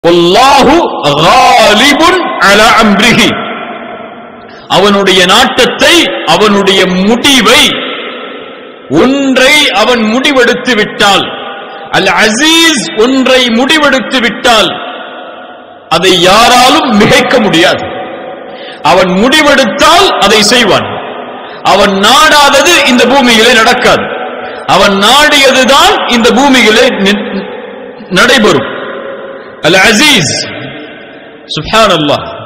வல்லாஹு காலிபுன் அலா அம்ரிஹி அவனுடைய நாட்டத்தை அவனுடைய முடிவை ஒன்றை அவன் முடிவெடுத்து விட்டால் அல் அசீஸ் ஒன்றை முடிவெடுத்து விட்டால் அதை யாராலும் மிகைக்க முடியாது அவன் முடிவெடுத்தால் அதை செய்வான் அவன் நாடாதது இந்த பூமியிலே நடக்காது அவன் நாடியதுதான் இந்த பூமியிலே நி- நடைபெறும் அல் அசீஸ் சுப்ஹான் அல்லாஹ்